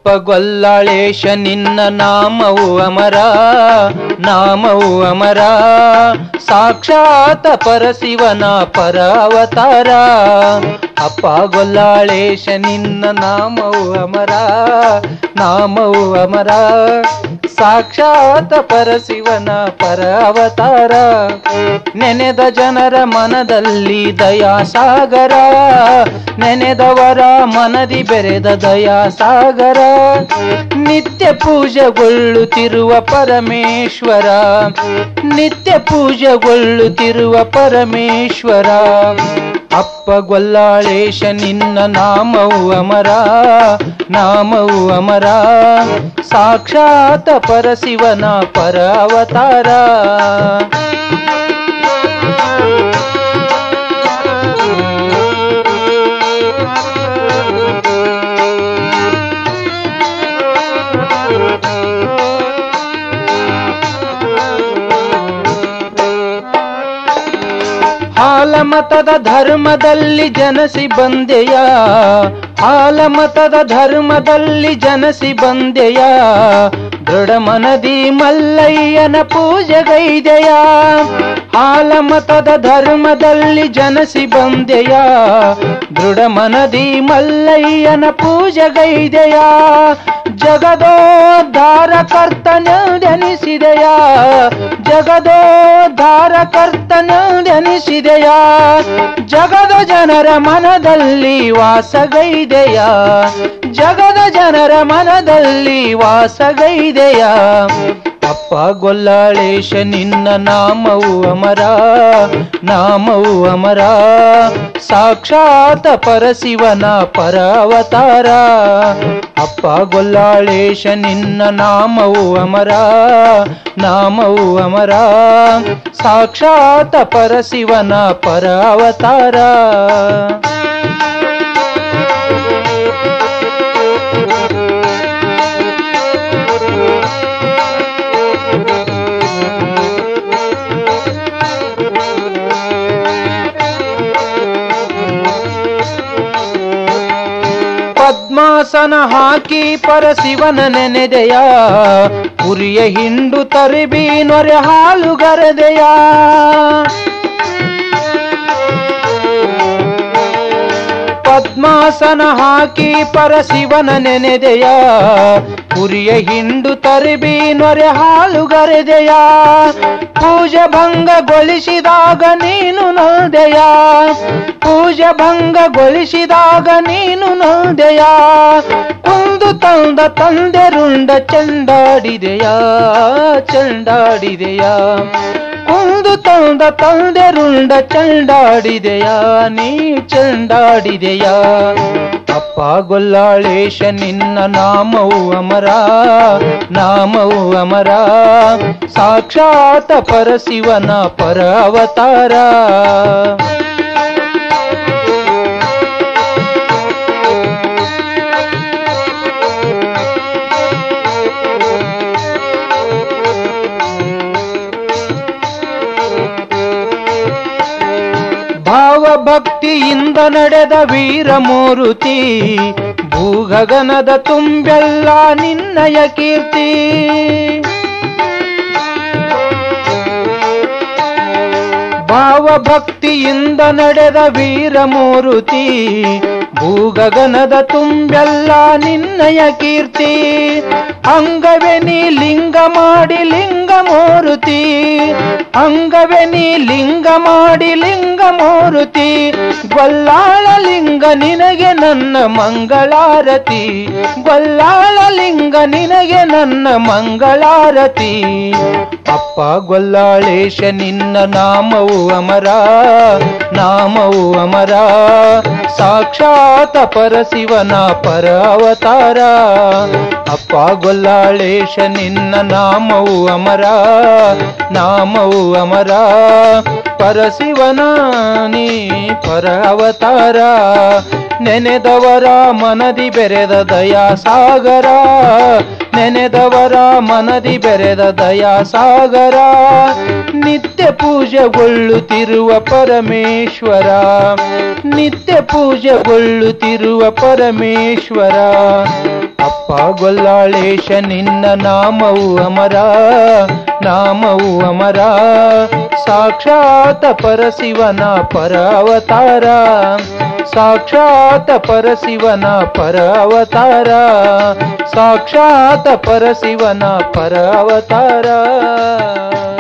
ಅಪ್ಪ ಗೊಲ್ಲಾಳೇಶ ನಿನ್ನ ನಾಮವು ಅಮರ ನಾಮವು ಅಮರ ಸಾಕ್ಷಾತ್ ಪರಶಿವನ ಪರ ಅವತಾರ ಅಪ್ಪ ಗೊಲ್ಲಾಳೇಶ ನಿನ್ನ ನಾಮವು ಅಮರ ನಾಮವು ಅಮರ ಸಾಕ್ಷಾತ್ ಪರಶಿವನ ಪರ ಅವತಾರ ನೆನೆದ ಜನರ ಮನದಲ್ಲಿ ದಯಾ ಸಾಗರ ನೆನೆದವರ ಮನದಿ ಬೆರೆದ ದಯಾ ಸಾಗರ ನಿತ್ಯ ಪೂಜೆಗೊಳ್ಳುತ್ತಿರುವ ಪರಮೇಶ್ವರ ನಿತ್ಯ ಪೂಜೆಗೊಳ್ಳುತ್ತಿರುವ ಪರಮೇಶ್ವರ ಅಪ್ಪ ಗೊಲ್ಲಾಳೇಶ ನಿನ್ನ ನಾಮವು ಅಮರ ನಾಮವು ಅಮರ ಸಾಕ್ಷಾತ್ ಪರಶಿವನ ಪರ ಅವತಾರ ಹಾಲಮತದ ಧರ್ಮದಲ್ಲಿ ಜನಸಿ ಬಂದೆಯ ಹಾಲಮತದ ಧರ್ಮದಲ್ಲಿ ಜನಸಿ ಬಂದೆಯ ದೃಢ ಮನದಿ ಮಲ್ಲಯ್ಯನ ಪೂಜೆಗೈದೆಯ ಹಾಲಮತದ ಧರ್ಮದಲ್ಲಿ ಜನಸಿ ಬಂದೆಯ ದೃಢ ಮನದಿ ಮಲ್ಲಯ್ಯನ ಪೂಜೆಗೈದೆಯ ಜಗದೋದ್ಧಾರ ಕರ್ತನೆನಿಸಿದೆಯ ಜಗದೋದ್ಧಾರ ಕರ್ತನೆನಿಸಿದೆಯ ಜಗದ ಜನರ ಮನದಲ್ಲಿ ವಾಸಗೈದೆಯ ಜಗದ ಜನರ ಮನದಲ್ಲಿ ವಾಸಗೈದೆಯ ಅಪ್ಪ ಗೊಲ್ಲಾಳೇಶ ನಿನ್ನ ನಾಮವು ಅಮರ ನಾಮವು ಅಮರ ಸಾಕ್ಷಾತ್ ಪರಶಿವನ ಪರ ಅವತಾರ ಅಪ್ಪ ಗೊಲ್ಲಾಳೇಶ ನಿನ್ನ ನಾಮವು ಅಮರ ನಾಮವು ಅಮರ ಸಾಕ್ಷಾತ್ ಪರಶಿವನ ಪರ ಅವತಾರ ಪದ್ಮಾಸನ ಹಾಕಿ ಪರಶಿವನ ನೆನೆದೆಯ ಉರಿಯ ಹಿಂಡು ತರಿಬಿ ನೊರೆ ಹಾಲು ಗರೆದೆಯ ಪದ್ಮಾಸನ ಹಾಕಿ ಪರಶಿವನ ನೆನೆದೆಯ ಉರಿಯ ಹಿಂಡು ತರಿಬಿ ನೊರೆ ಹಾಲು ಗರೆದೆಯ ಪೂಜೆ ಭಂಗಗೊಳಿಸಿದಾಗ ನೀನು ನೋದೆಯ ಪೂಜೆ ಭಂಗಗೊಳಿಸಿದಾಗ ನೀನು ನೋದೆಯ ಕುಂದು ತಂದ ತಂದೆರುಂಡ ಚಂಡಾಡಿದೆಯ ಚಂಡಾಡಿದೆಯ ಕುಂದು ತಂದ ತಂದೆರುಂಡ ಚಂಡಾಡಿದೆಯ ನೀ ಚಂಡಾಡಿದೆಯ ಅಪ್ಪ ಗೊಲ್ಲಾಳೇಶ ನಿನ್ನ ನಾಮವು ಅಮರ ನಾಮವು ಅಮರ ಸಾಕ್ಷಾತ್ ಪರಶಿವನ ಪರ ಅವತಾರ ಭಾವಭಕ್ತಿಯಿಂದ ನಡೆದ ವೀರಮೂರುತಿ ಭೂಗಗನದ ತುಂಬೆಲ್ಲ ನಿನ್ನಯ ಕೀರ್ತಿ ಭಾವಭಕ್ತಿಯಿಂದ ನಡೆದ ವೀರಮೂರುತಿ ಭೂಗಗನದ ತುಂಬೆಲ್ಲ ನಿನ್ನಯ ಕೀರ್ತಿ ಅಂಗವೇ ನೀ ಲಿಂಗ ಮಾಡಿ ಲಿಂಗ ಮೂರುತಿ ಅಂಗವೇ ನೀ ಲಿಂಗ ಮಾಡಿ ಲಿಂಗ ಮೂರುತಿ ಗೊಲ್ಲಾಳ ಲಿಂಗ ನಿನಗೆ ನನ್ನ ಮಂಗಳಾರತಿ ಗೊಲ್ಲಾಳ ಲಿಂಗ ನಿನಗೆ ನನ್ನ ಮಂಗಳಾರತಿ ಅಪ್ಪ ಗೊಲ್ಲಾಳೇಶ ನಿನ್ನ ನಾಮವು ಅಮರ ನಾಮವು ಅಮರ ಸಾಕ್ಷಾತ್ ಪರಶಿವನ ಪರ ಅವತಾರ ಅಪ್ಪ ಗೊಲ್ಲಾಳೇಶ ನಿನ್ನ ನಾಮವು ಅಮರ ನಾಮವು ಅಮರ ಪರಶಿವನ ನೀ ಪರ ಅವತಾರ ನೆನೆದವರ ಮನದಿ ಬೆರೆದ ದಯಾ ಸಾಗರ ನೆನೆದವರ ಮನದಿ ಬೆರೆದ ದಯಾ ಸಾಗರ ನಿತ್ಯ ಪೂಜೆಗೊಳ್ಳುತ್ತಿರುವ ಪರಮೇಶ್ವರ ನಿತ್ಯ ಪೂಜೆಗೊಳ್ಳುತ್ತಿರುವ ಪರಮೇಶ್ವರ ಅಪ್ಪ ಗೊಲ್ಲಾಳೇಶ ನಿನ್ನ ನಾಮವು ಅಮರ ನಾಮವು ಅಮರ ಸಾಕ್ಷಾತ್ ಪರಶಿವನ ಪರ ಅವತಾರ ಸಾಕ್ಷಾತ್ ಪರಶಿವನ ಪರ ಅವತಾರ ಸಾಕ್ಷಾತ್ ಪರಶಿವನ ಪರ ಅವತಾರ